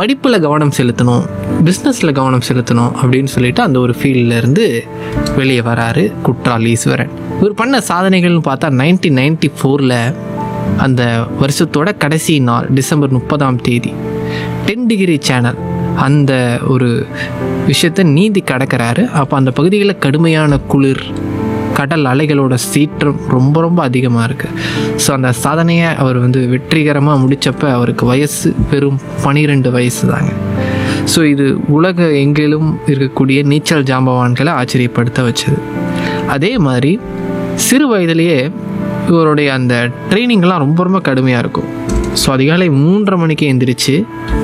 படிப்பில் கவனம் செலுத்தணும் பிஸ்னஸில் கவனம் செலுத்தணும் அப்படின்னு சொல்லிட்டு அந்த ஒரு ஃபீல்டில் இருந்து வெளியே வராரு குற்றால் ஈஸ்வரன் இவர் பண்ண சாதனைகள்னு பார்த்தா நைன்டீன் நைன்டி ஃபோரில் அந்த வருஷத்தோட கடைசி நாள் டிசம்பர் முப்பதாம் தேதி டென் டிகிரி சேனல் அந்த ஒரு விஷயத்தை நீந்தி கடக்கிறாரு அப்போ அந்த பகுதிகளில் கடுமையான குளிர் கடல் அலைகளோட சீற்றம் ரொம்ப ரொம்ப அதிகமாக இருக்குது ஸோ அந்த சாதனையை அவர் வந்து வெற்றிகரமாக முடித்தப்ப அவருக்கு வயசு வெறும் பனிரெண்டு வயசு தாங்க ஸோ இது உலக எங்கிலும் இருக்கக்கூடிய நீச்சல் ஜாம்பவான்களை ஆச்சரியப்படுத்த வச்சது அதே மாதிரி சிறு வயதிலேயே இவருடைய அந்த ட்ரைனிங்லாம் ரொம்ப ரொம்ப கடுமையாக இருக்கும் ஸோ அதிகாலை மூன்றரை மணிக்கு எந்திரிச்சு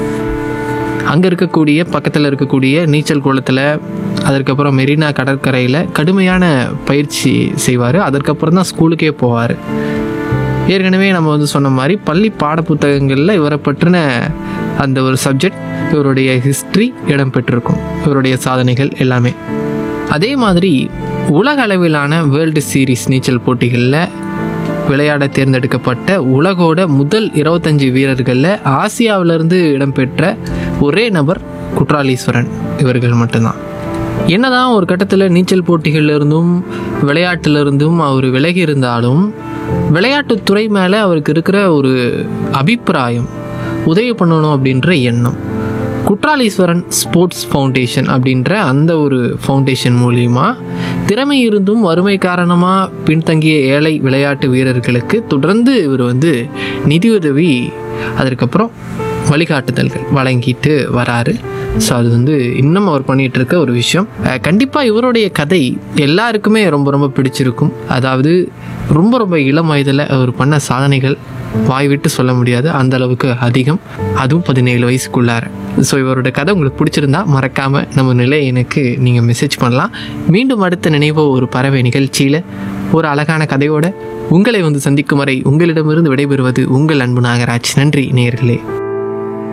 அங்கே இருக்கக்கூடிய பக்கத்தில் இருக்கக்கூடிய நீச்சல் குளத்தில் அதற்கப்புறம் மெரினா கடற்கரையில் கடுமையான பயிற்சி செய்வார் அதற்கப்புறம் தான் ஸ்கூலுக்கே போவார் ஏற்கனவே நம்ம வந்து சொன்ன மாதிரி பள்ளி பாடப்புத்தகங்களில் இவரை பற்றின அந்த ஒரு சப்ஜெக்ட் இவருடைய ஹிஸ்ட்ரி இடம்பெற்றிருக்கும் இவருடைய சாதனைகள் எல்லாமே அதே மாதிரி உலக அளவிலான வேர்ல்டு சீரிஸ் நீச்சல் போட்டிகளில் விளையாட தேர்ந்தெடுக்கப்பட்ட உலகோட முதல் இருபத்தஞ்சு வீரர்களில் ஆசியாவிலிருந்து இடம்பெற்ற ஒரே நபர் குற்றாலீஸ்வரன் இவர்கள் மட்டும்தான் என்னதான் ஒரு கட்டத்தில் நீச்சல் போட்டிகள்ல இருந்தும் விளையாட்டுல இருந்தும் அவர் விலகி இருந்தாலும் விளையாட்டுத்துறை மேலே அவருக்கு இருக்கிற ஒரு அபிப்பிராயம் உதவி பண்ணணும் அப்படின்ற எண்ணம் குற்றாலீஸ்வரன் ஸ்போர்ட்ஸ் ஃபவுண்டேஷன் அப்படின்ற அந்த ஒரு ஃபவுண்டேஷன் மூலிமா திறமை இருந்தும் வறுமை காரணமாக பின்தங்கிய ஏழை விளையாட்டு வீரர்களுக்கு தொடர்ந்து இவர் வந்து நிதியுதவி அதற்கப்புறம் வழிகாட்டுதல்கள் வழங்கிட்டு வராரு ஸோ அது வந்து இன்னும் அவர் பண்ணிட்டு இருக்க ஒரு விஷயம் அஹ் கண்டிப்பா இவருடைய கதை எல்லாருக்குமே ரொம்ப ரொம்ப பிடிச்சிருக்கும் அதாவது ரொம்ப ரொம்ப இளம் வயதில் அவர் பண்ண சாதனைகள் வாய் விட்டு சொல்ல முடியாது அந்த அளவுக்கு அதிகம் அதுவும் பதினேழு வயசுக்குள்ளார ஸோ இவரோட கதை உங்களுக்கு பிடிச்சிருந்தா மறக்காம நம்ம நிலை எனக்கு நீங்கள் மெசேஜ் பண்ணலாம் மீண்டும் அடுத்த நினைவோ ஒரு பறவை நிகழ்ச்சியில் ஒரு அழகான கதையோட உங்களை வந்து சந்திக்கும் வரை உங்களிடமிருந்து விடைபெறுவது உங்கள் அன்பு நாகராஜ் நன்றி நேயர்களே